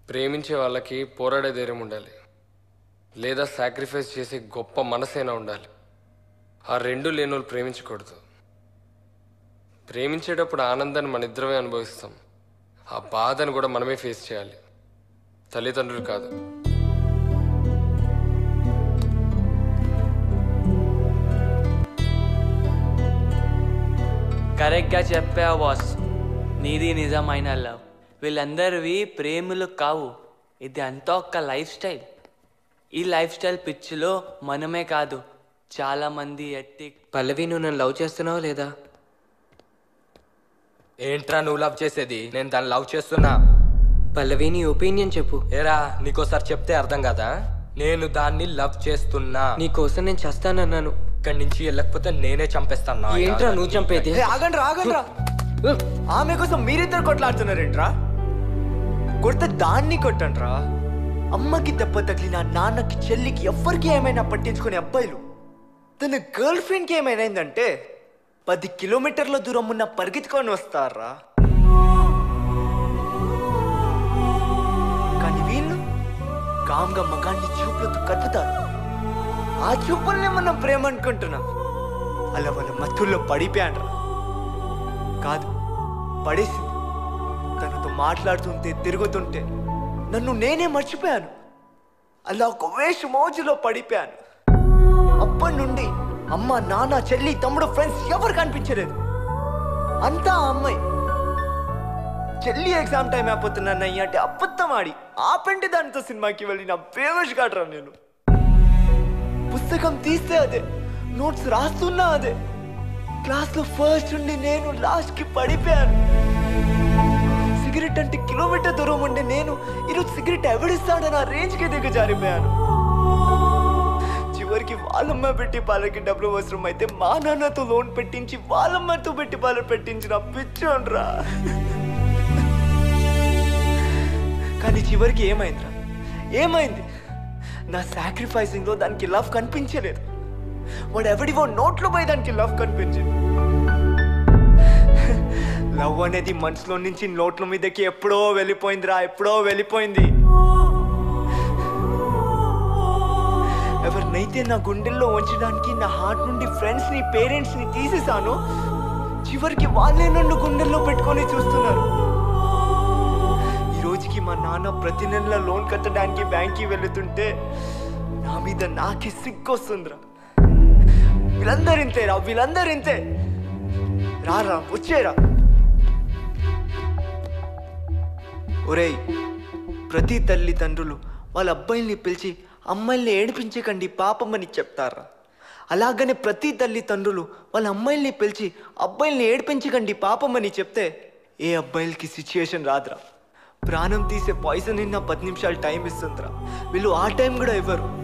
ప్రేమించే వాళ్ళకి పోరాడే ధైర్యం ఉండాలి లేదా సాక్రిఫైస్ చేసే గొప్ప మనసైనా ఉండాలి ఆ రెండు లేని వాళ్ళు ప్రేమించకూడదు ప్రేమించేటప్పుడు ఆనందాన్ని మన ఇద్దరమే అనుభవిస్తాం ఆ బాధను కూడా మనమే ఫేస్ చేయాలి తల్లిదండ్రులు కాదు కరెక్ట్గా చెప్పావు బాస్ నీది నిజమైన లవ్ వీళ్ళందరివి ప్రేమలు కావు ఇది అంతా ఒక లైఫ్ స్టైల్ ఈ లైఫ్ స్టైల్ పిచ్చిలో మనమే కాదు చాలా మంది ఎట్టి పల్లవి నువ్వు నన్ను లవ్ చేస్తున్నావా లేదా ఏంట్రా నువ్వు లవ్ చేసేది నేను దాన్ని లవ్ చేస్తున్నా పల్లవి నీ ఒపీనియన్ చెప్పు ఏరా నీకోసారి చెప్తే అర్థం కదా నేను దాన్ని లవ్ చేస్తున్నా నీ కోసం నేను చస్తానన్నాను ఇక్కడి నుంచి వెళ్ళకపోతే నేనే చంపేస్తాను నా ఏంట్రా నువ్వు చంపేది ఏ, ఆగండ్రా ఆగండ్రా ఆమె కోసం మీరిద్దరు కొట్లాడుతున్నారేంట్రా కొడితే దాన్ని కొట్టండ్రా అమ్మకి దెబ్బ తగిలిన నాన్నకి చెల్లికి ఎవ్వరికి ఏమైనా పట్టించుకునే అబ్బాయిలు తన గర్ల్ ఫ్రెండ్కి ఏమైనా అయిందంటే పది కిలోమీటర్ల దూరం ఉన్న పరిగెత్తుకొని వస్తారా కానీ వీళ్ళు కామ్గా మగాన్ని చూపులతో కట్టుతారు ఆ చూపుల్ని మనం ప్రేమ అనుకుంటున్నాం అలా వాళ్ళ మత్తుల్లో పడిపోయాడ్రా కాదు పడేసింది తనతో మాట్లాడుతుంటే తిరుగుతుంటే నన్ను నేనే మర్చిపోయాను అలా ఒక వేష మోజులో పడిపోయాను అప్పటి నుండి అమ్మ నాన్న చెల్లి తమ్ముడు ఫ్రెండ్స్ ఎవరు కనిపించలేదు అంతా ఆ అమ్మాయి చెల్లి ఎగ్జామ్ టైం అయిపోతున్నానయ్య అంటే అబద్ధం ఆడి ఆపండి దానితో సినిమాకి వెళ్ళి నా ఫేమస్ కాడరా నేను పుస్తకం తీస్తే అదే నోట్స్ రాస్తున్నా అదే క్లాస్ లో ఫస్ట్ నుండి నేను లాస్ట్ కి పడిపోయాను సిగరెట్ అంటే కిలోమీటర్ దూరం ఉండే నేను ఈరోజు సిగరెట్ ఎవడిస్తాడని ఆ రేంజ్ కి దిగజారిపోయాను చివరికి వాళ్ళమ్మ పెట్టి పాలకి డబ్బులు అవసరం అయితే మా నాన్నతో లోన్ పెట్టించి వాళ్ళమ్మతో పెట్టి పాలు పెట్టించిన పిచ్చోన్రా కానీ చివరికి ఏమైందిరా ఏమైంది నా సాక్రిఫైసింగ్ లో దానికి లవ్ కనిపించలేదు వాడు ఎవడివో నోట్లో పోయి దానికి లవ్ కనిపించింది లవ్ అనేది మనసులో నుంచి నోట్ల మీదకి ఎప్పుడో వెళ్ళిపోయిందిరా ఎప్పుడో వెళ్ళిపోయింది ఎవరినైతే నా గుండెల్లో ఉంచడానికి నా హార్ట్ నుండి ఫ్రెండ్స్ ని పేరెంట్స్ ని తీసేసాను చివరికి వాళ్ళే నన్ను గుండెల్లో పెట్టుకొని చూస్తున్నారు ఈ రోజుకి మా నాన్న ప్రతి నెల లోన్ కట్టడానికి బ్యాంక్కి వెళుతుంటే నా మీద నాకే సిగ్గొస్తుందిరా వీళ్ళందరూ ఇంతేరా వీళ్ళందరూ ఇంతే రారా వచ్చేరా ఒరేయ్ ప్రతి తల్లిదండ్రులు వాళ్ళ అబ్బాయిల్ని పిలిచి అమ్మాయిల్ని ఏడిపించకండి పాపమని చెప్తారా అలాగనే ప్రతి తల్లిదండ్రులు వాళ్ళ అమ్మాయిల్ని పిలిచి అబ్బాయిల్ని ఏడిపించకండి పాపమని చెప్తే ఏ అబ్బాయిలకి సిచ్యుయేషన్ రాదురా ప్రాణం తీసే పాయిజన్ నిన్న పది నిమిషాలు టైం ఇస్తుందిరా వీళ్ళు ఆ టైం కూడా ఇవ్వరు